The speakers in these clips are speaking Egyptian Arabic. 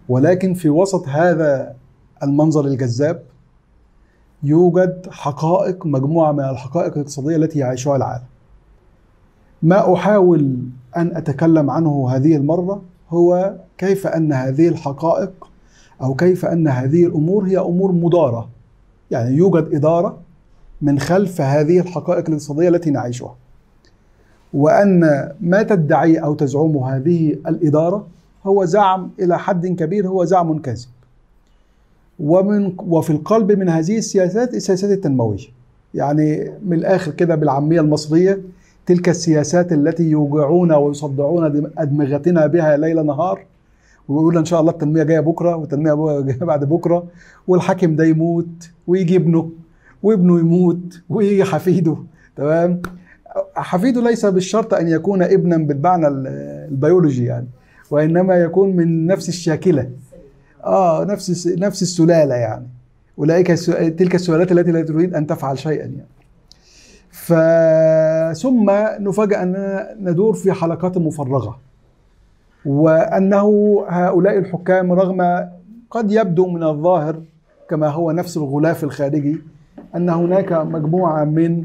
ولكن في وسط هذا المنظر الجذاب يوجد حقائق مجموعة من الحقائق الاقتصادية التي يعيشها العالم ما أحاول أن أتكلم عنه هذه المرة هو كيف أن هذه الحقائق أو كيف أن هذه الأمور هي أمور مدارة يعني يوجد إدارة من خلف هذه الحقائق الاقتصادية التي نعيشها وأن ما تدعي أو تزعمه هذه الإدارة هو زعم إلى حد كبير هو زعم كاذب ومن وفي القلب من هذه السياسات السياسات التنموية يعني من الآخر كده بالعامية المصرية تلك السياسات التي يوجعون ويصدعون أدمغتنا بها ليل نهار ويقول ان شاء الله التنميه جايه بكره والتنميه جايه بعد بكره والحاكم ده يموت ويجي ابنه وابنه يموت ويجي حفيده تمام حفيده ليس بالشرط ان يكون ابنا بالمعنى البيولوجي يعني وانما يكون من نفس الشاكله اه نفس نفس السلاله يعني اولئك تلك السلالات التي لا تريد ان تفعل شيئا يعني ف ثم نفاجأ أننا ندور في حلقات مفرغة وأنه هؤلاء الحكام رغم قد يبدو من الظاهر كما هو نفس الغلاف الخارجي أن هناك مجموعة من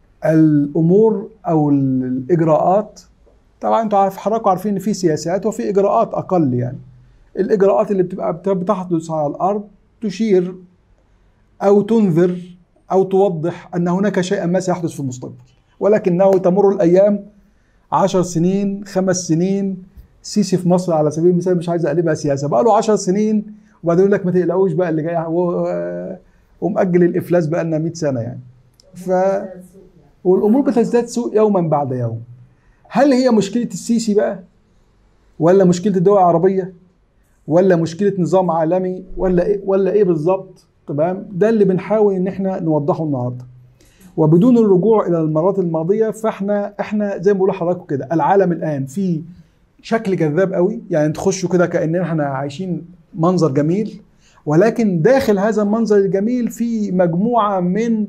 الأمور أو الإجراءات طبعا انتوا عارف حضراتكم عارفين ان في سياسات وفي اجراءات اقل يعني الاجراءات اللي بتبقى بتحدث على الارض تشير او تنذر او توضح ان هناك شيئا ما سيحدث في المستقبل ولكنه تمر الايام عشر سنين خمس سنين سيسي في مصر على سبيل المثال مش عايز اقلبها سياسه بقى له 10 سنين وبعدين يقول لك ما تقلقوش بقى اللي جاي ومأجل الافلاس بقى لنا 100 سنه يعني ف والامور بتزداد سوء يوما بعد يوم هل هي مشكله السيسي بقى ولا مشكله الدول العربيه ولا مشكله نظام عالمي ولا ايه ولا ايه بالظبط تمام ده اللي بنحاول ان احنا نوضحه النهارده وبدون الرجوع الى المرات الماضيه فاحنا احنا زي ما بقول لحضراتكم كده العالم الان في شكل جذاب قوي يعني تخشوا كده كاننا احنا عايشين منظر جميل ولكن داخل هذا المنظر الجميل في مجموعه من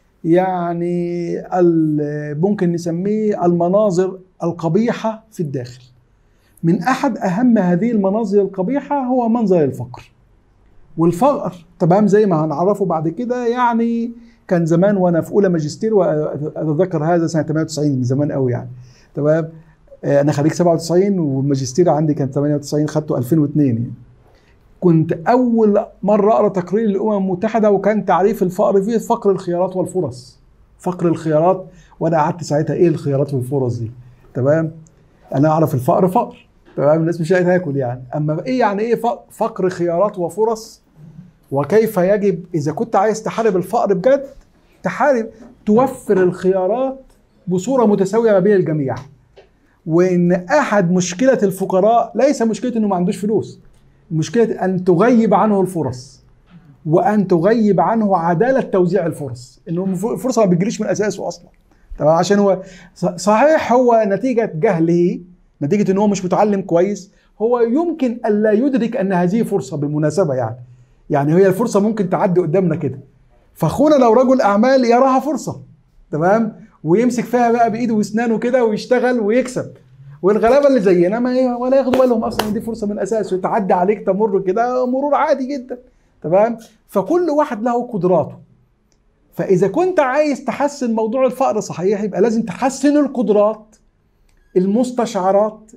يعني ممكن نسميه المناظر القبيحه في الداخل من احد اهم هذه المناظر القبيحه هو منظر الفقر والفقر تمام زي ما هنعرفه بعد كده يعني كان زمان وانا في اولى ماجستير واتذكر هذا سنه 98 من زمان قوي يعني تمام انا خريج 97 والماجستير عندي كان 98 خدته 2002 يعني كنت اول مره اقرا تقرير للامم المتحده وكان تعريف الفقر فيه فقر الخيارات والفرص فقر الخيارات وانا قعدت ساعتها ايه الخيارات والفرص دي تمام انا اعرف الفقر فقر تمام الناس مش لاقيه تاكل يعني اما ايه يعني ايه فقر خيارات وفرص وكيف يجب اذا كنت عايز تحارب الفقر بجد تحارب توفر الخيارات بصوره متساويه ما بين الجميع وان احد مشكله الفقراء ليس مشكله انه ما عندوش فلوس مشكله ان تغيب عنه الفرص وان تغيب عنه عداله توزيع الفرص انه الفرصه ما بتجريش من اساسه اصلا تمام عشان هو صحيح هو نتيجه جهله نتيجه ان هو مش متعلم كويس هو يمكن الا يدرك ان هذه فرصه بالمناسبه يعني يعني هي الفرصه ممكن تعدي قدامنا كده فاخونا لو رجل اعمال يراها فرصه تمام ويمسك فيها بقى بايده واسنانه كده ويشتغل ويكسب والغلابه اللي زينا ما ولا ياخدوا بالهم اصلا دي فرصه من اساسه تعدي عليك تمر كده مرور عادي جدا تمام فكل واحد له قدراته فاذا كنت عايز تحسن موضوع الفقر صحيح يبقى لازم تحسن القدرات المستشعرات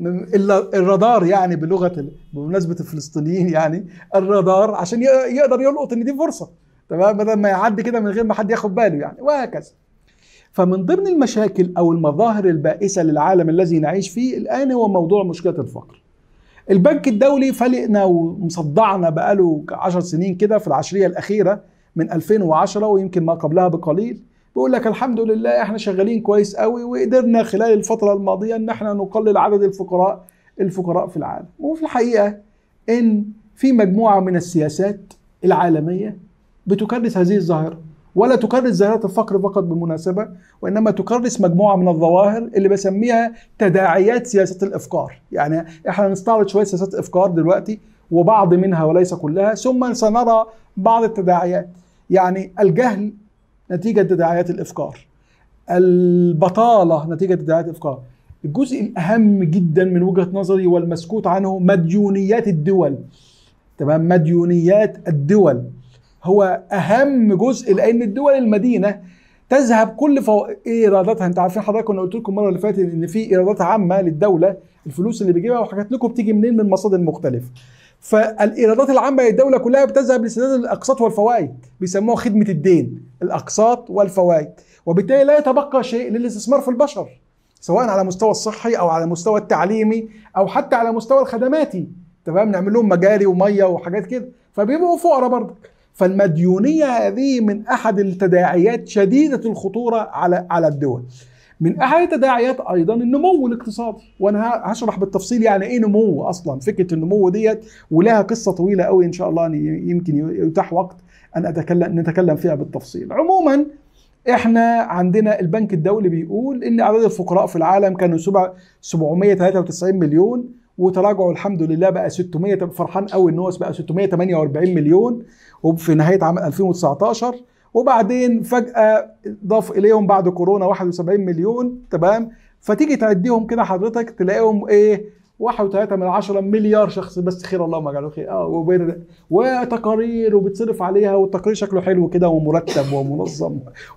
الرادار يعني بلغه بمناسبه الفلسطينيين يعني الرادار عشان يقدر يلقط ان دي فرصه تمام بدل ما يعدي كده من غير ما حد ياخد باله يعني وهكذا فمن ضمن المشاكل او المظاهر البائسه للعالم الذي نعيش فيه الان هو موضوع مشكله الفقر البنك الدولي فلقنا ومصدعنا بقاله 10 سنين كده في العشريه الاخيره من 2010 ويمكن ما قبلها بقليل بيقول لك الحمد لله احنا شغالين كويس قوي وقدرنا خلال الفتره الماضيه ان احنا نقلل عدد الفقراء الفقراء في العالم وفي الحقيقه ان في مجموعه من السياسات العالميه بتكرس هذه الظاهره ولا تكرس ظاهره الفقر فقط بالمناسبه وانما تكرس مجموعه من الظواهر اللي بسميها تداعيات سياسه الافقار يعني احنا نستعرض شويه سياسات افقار دلوقتي وبعض منها وليس كلها ثم سنرى بعض التداعيات يعني الجهل نتيجه تداعيات الافقار البطاله نتيجه تداعيات الافقار الجزء الاهم جدا من وجهه نظري والمسكوت عنه مديونيات الدول تمام مديونيات الدول هو اهم جزء لان الدول المدينه تذهب كل فو... ايراداتها انت عارفين حضرتك انا قلت لكم المره اللي فاتت ان في ايرادات عامه للدوله الفلوس اللي بيجيبها وحكيت لكم بتيجي منين من مصادر مختلفه فالايرادات العامه للدوله كلها بتذهب لسداد الاقساط والفوائد بيسموها خدمه الدين الاقساط والفوائد وبالتالي لا يتبقى شيء للاستثمار في البشر سواء على مستوى الصحي او على مستوى التعليمي او حتى على مستوى الخدماتي تمام نعمل لهم مجاري وميه وحاجات كده فبيبقوا فقراء برضه فالمديونيه هذه من احد التداعيات شديده الخطوره على على الدول من احد التداعيات ايضا النمو الاقتصادي وانا هشرح بالتفصيل يعني ايه نمو اصلا فكره النمو ديت ولها قصه طويله قوي ان شاء الله يمكن يتاح وقت ان اتكلم نتكلم فيها بالتفصيل عموما احنا عندنا البنك الدولي بيقول ان اعداد الفقراء في العالم كانوا 793 مليون وتراجعوا الحمد لله بقى 600 فرحان قوي ان هو بقى 648 مليون وفي نهايه عام 2019 وبعدين فجاه ضاف اليهم بعد كورونا 71 مليون تمام فتيجي تعديهم كده حضرتك تلاقيهم ايه واحد وثلاثة من عشرة مليار شخص بس خير اللهم اجعله خير اه وبر وتقارير وبتصرف عليها والتقرير شكله حلو كده ومرتب ومنظم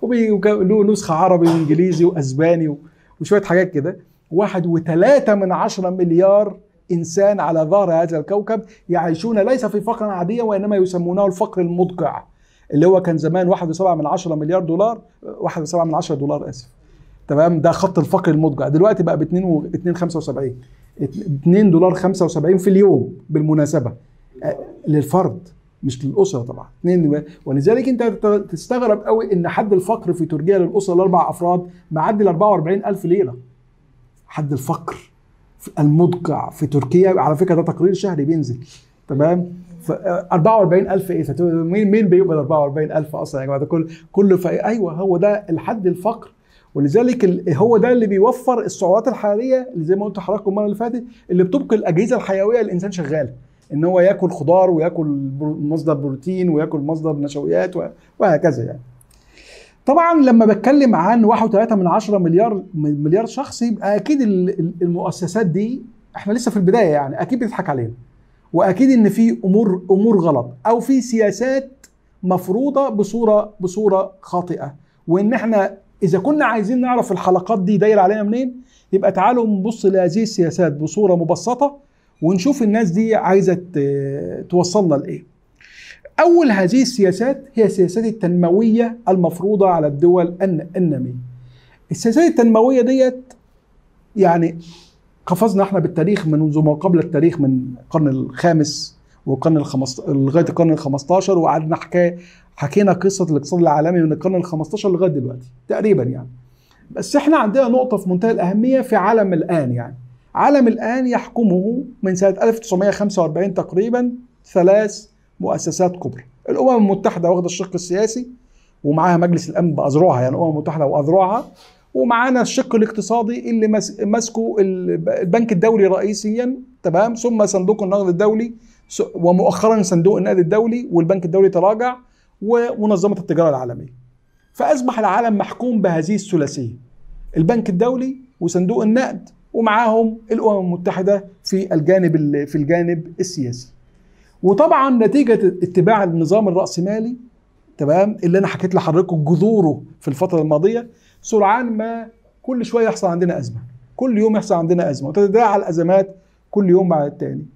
وله نسخة عربي وانجليزي واسباني وشوية حاجات كده واحد وثلاثة من عشرة مليار إنسان على ظهر هذا الكوكب يعيشون ليس في فقر عادية وإنما يسمونه الفقر المدقع اللي هو كان زمان واحد وسبعة من عشرة مليار دولار واحد وسبعة من عشرة دولار آسف تمام ده خط الفقر المدقع دلوقتي بقى ب 2 و 2 75 2 دولار 75 في اليوم بالمناسبة للفرد مش للأسرة طبعا اثنين ولذلك انت تستغرب قوي ان حد الفقر في تركيا للأسرة الأربع أفراد معدي ال 44 ألف ليرة حد الفقر المدقع في تركيا على فكره ده تقرير شهري بينزل تمام ف 44000 ايه مين مين بيقبل 44000 اصلا يا جماعه ده كل كله في ايوه هو ده الحد الفقر ولذلك هو ده اللي بيوفر السعرات الحراريه اللي زي ما قلت لحضراتكم المره اللي فاتت اللي بتبقي الاجهزه الحيويه للانسان شغاله ان هو ياكل خضار وياكل مصدر بروتين وياكل مصدر نشويات وهكذا يعني طبعا لما بتكلم عن 1.3 من 10 مليار مليار شخص يبقى اكيد المؤسسات دي احنا لسه في البدايه يعني اكيد بتضحك علينا واكيد ان في امور امور غلط او في سياسات مفروضه بصوره بصوره خاطئه وان احنا اذا كنا عايزين نعرف الحلقات دي دايره علينا منين يبقى تعالوا نبص لهذه السياسات بصوره مبسطه ونشوف الناس دي عايزه توصلنا لايه أول هذه السياسات هي السياسات التنموية المفروضة على الدول النامية. السياسات التنموية ديت يعني قفزنا احنا بالتاريخ منذ ما قبل التاريخ من القرن الخامس والقرن الخمس لغايه القرن ال 15 وقعدنا حكايه حكينا قصه الاقتصاد العالمي من القرن ال 15 لغايه دلوقتي تقريبا يعني. بس احنا عندنا نقطه في منتهى الاهميه في عالم الان يعني. عالم الان يحكمه من سنه 1945 تقريبا ثلاث مؤسسات كبرى الامم المتحده واخده الشق السياسي ومعاها مجلس الامن باذرعها يعني الامم المتحده واذرعها ومعانا الشق الاقتصادي اللي ماسكه البنك الدولي رئيسيا تمام ثم صندوق النقد الدولي ومؤخرا صندوق النقد الدولي والبنك الدولي تراجع ومنظمه التجاره العالميه فاصبح العالم محكوم بهذه الثلاثيه البنك الدولي وصندوق النقد ومعاهم الامم المتحده في الجانب في الجانب السياسي وطبعا نتيجه اتباع النظام الراسمالي تمام اللي انا حكيت لحضراتكم جذوره في الفتره الماضيه سرعان ما كل شويه يحصل عندنا ازمه كل يوم يحصل عندنا ازمه وتتداعى الازمات كل يوم بعد التاني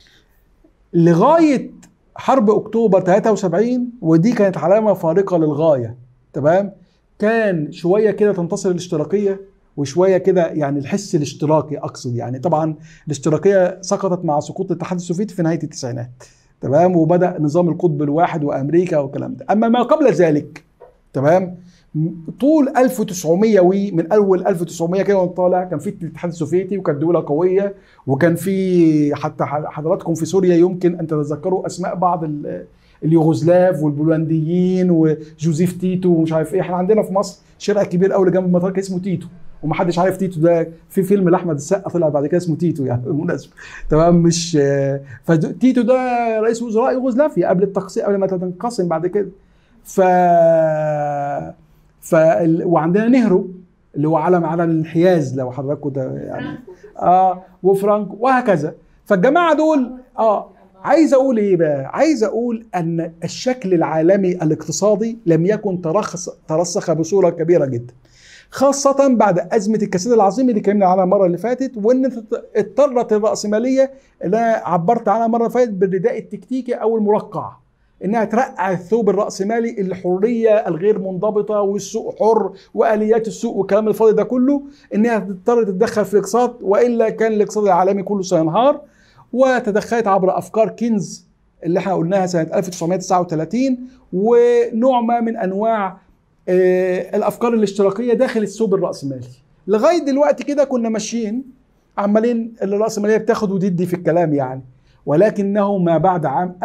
لغايه حرب اكتوبر 73 ودي كانت علامه فارقه للغايه تمام كان شويه كده تنتصر الاشتراكيه وشويه كده يعني الحس الاشتراكي اقصد يعني طبعا الاشتراكيه سقطت مع سقوط الاتحاد السوفيتي في نهايه التسعينات تمام وبدا نظام القطب الواحد وامريكا والكلام ده اما ما قبل ذلك تمام طول 1900 ومن اول 1900 كده وانت طالع كان في الاتحاد السوفيتي وكانت دوله قويه وكان في حتى حضراتكم في سوريا يمكن ان تتذكروا اسماء بعض اليوغوسلاف والبولنديين وجوزيف تيتو ومش عارف ايه احنا عندنا في مصر شارع كبير قوي جنب المطار اسمه تيتو ومحدش عارف تيتو ده في فيلم لاحمد السقا طلع بعد كده اسمه تيتو يعني بالمناسبه تمام مش فتيتو ده رئيس وزراء يوغوسلافيا قبل التقسيم قبل ما تنقسم بعد كده ف ف وعندنا نهرو اللي هو علم على الانحياز لو حضراتكم ده يعني اه وفرانكو وهكذا فالجماعه دول اه عايز اقول ايه بقى عايز اقول ان الشكل العالمي الاقتصادي لم يكن ترخص ترسخ بصوره كبيره جدا خاصة بعد أزمة الكساد العظيم اللي اتكلمنا عنها المرة اللي فاتت وإن اضطرت الرأسمالية اللي أنا عبرت عنها المرة اللي فاتت بالرداء التكتيكي أو المرقع انها ترقع الثوب الراسمالي الحريه الغير منضبطه والسوق حر واليات السوق والكلام الفاضي ده كله انها تضطر تتدخل في الاقتصاد والا كان الاقتصاد العالمي كله سينهار وتدخلت عبر افكار كينز اللي احنا قلناها سنه 1939 ونوع ما من انواع آه، الافكار الاشتراكيه داخل الثوب الراسمالي لغايه دلوقتي كده كنا ماشيين عمالين الراسماليه بتاخد وتدي في الكلام يعني ولكنه ما بعد عام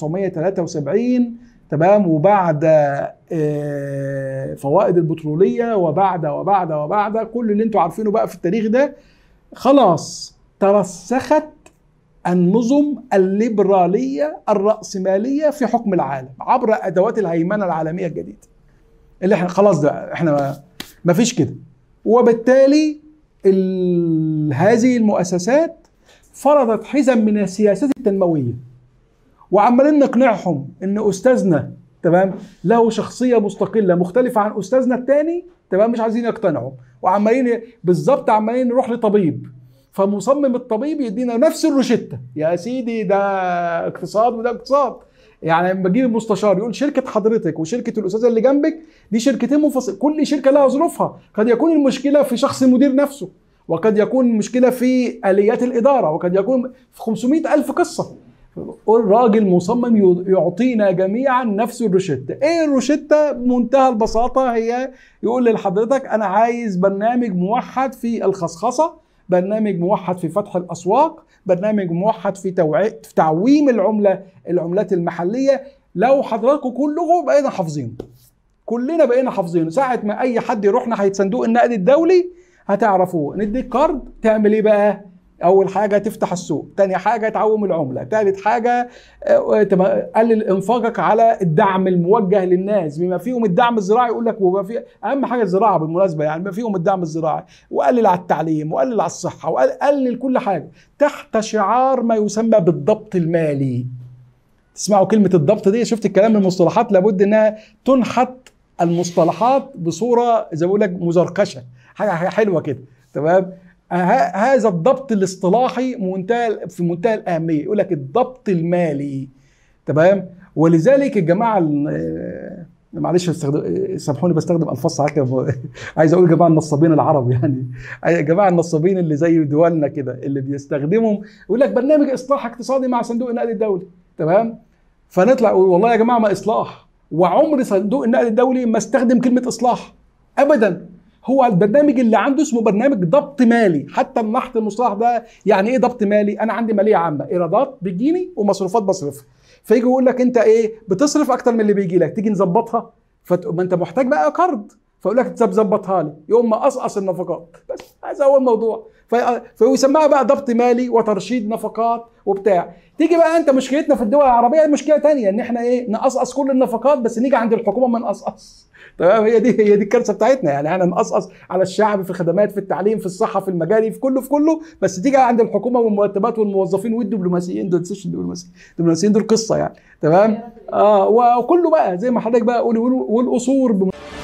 1973 تمام وبعد آه، فوائد البتروليه وبعد وبعد وبعد كل اللي انتوا عارفينه بقى في التاريخ ده خلاص ترسخت النظم الليبراليه الراسماليه في حكم العالم عبر ادوات الهيمنه العالميه الجديده اللي احنا خلاص ده احنا ما, ما فيش كده وبالتالي ال- هذه المؤسسات فرضت حزم من السياسات التنمويه وعمالين نقنعهم ان استاذنا تمام له شخصيه مستقله مختلفه عن استاذنا الثاني تمام مش عايزين يقتنعوا وعمالين بالظبط عمالين نروح لطبيب فمصمم الطبيب يدينا نفس الروشته يا سيدي ده اقتصاد وده اقتصاد يعني لما بجيب المستشار يقول شركه حضرتك وشركه الاستاذه اللي جنبك دي شركتين منفصل كل شركه لها ظروفها قد يكون المشكله في شخص المدير نفسه وقد يكون المشكله في اليات الاداره وقد يكون في 500 الف قصه الراجل مصمم يعطينا جميعا نفس الروشته ايه الروشته بمنتهى البساطه هي يقول لحضرتك انا عايز برنامج موحد في الخصخصه برنامج موحد في فتح الاسواق برنامج موحد في, توعي... في تعويم العمله العملات المحليه لو حضراتكم كلكم بقينا حافظينه كلنا بقينا حافظينه ساعه ما اي حد يروح ناحيه صندوق النقد الدولي هتعرفوه نديك كارد تعمل ايه بقى اول حاجه تفتح السوق تاني حاجه تعوم العمله تالت حاجه آه، قلل انفاقك على الدعم الموجه للناس بما فيهم الدعم الزراعي يقول لك وما في اهم حاجه الزراعه بالمناسبه يعني بما فيهم الدعم الزراعي وقلل على التعليم وقلل على الصحه وقلل كل حاجه تحت شعار ما يسمى بالضبط المالي تسمعوا كلمه الضبط دي شفت الكلام المصطلحات لابد انها تنحت المصطلحات بصوره زي ما بقول لك مزركشه حاجه حاجه حلوه كده تمام ه- هذا الضبط الاصطلاحي منتهى في منتهى الاهميه يقول لك الضبط المالي تمام ولذلك الجماعه ال- معلش استخدم سامحوني بستخدم الفاظ ساعات كده عايز اقول جماعه النصابين العرب يعني جماعه النصابين اللي زي دولنا كده اللي بيستخدمهم يقول لك برنامج اصلاح اقتصادي مع صندوق النقد الدولي تمام فنطلع نقول والله يا جماعه ما اصلاح وعمر صندوق النقد الدولي ما استخدم كلمه اصلاح ابدا هو البرنامج اللي عنده اسمه برنامج ضبط مالي حتى من ناحيه المصطلح ده يعني ايه ضبط مالي انا عندي ماليه عامه ايرادات بتجيني ومصروفات بصرفها فيجي يقول لك انت ايه بتصرف اكتر من اللي بيجي لك تيجي نظبطها فت... ما انت محتاج بقى قرض فيقول لك طب ظبطها لي يقوم مقصقص النفقات بس هذا هو الموضوع ف... فيسمىها بقى ضبط مالي وترشيد نفقات وبتاع تيجي بقى انت مشكلتنا في الدول العربيه مشكله تانية ان احنا ايه نقصقص كل النفقات بس نيجي عند الحكومه ما نقصقص تمام هي دي هي دي الكارثه بتاعتنا يعني احنا نقصقص على الشعب في الخدمات في التعليم في الصحه في المجاري في كله في كله بس تيجي عند الحكومه والمرتبات والموظفين والدبلوماسيين دول تنسيش الدبلوماسيين الدبلوماسيين دول قصه يعني تمام اه وكله بقى زي ما حضرتك بقى قولي والقصور بم...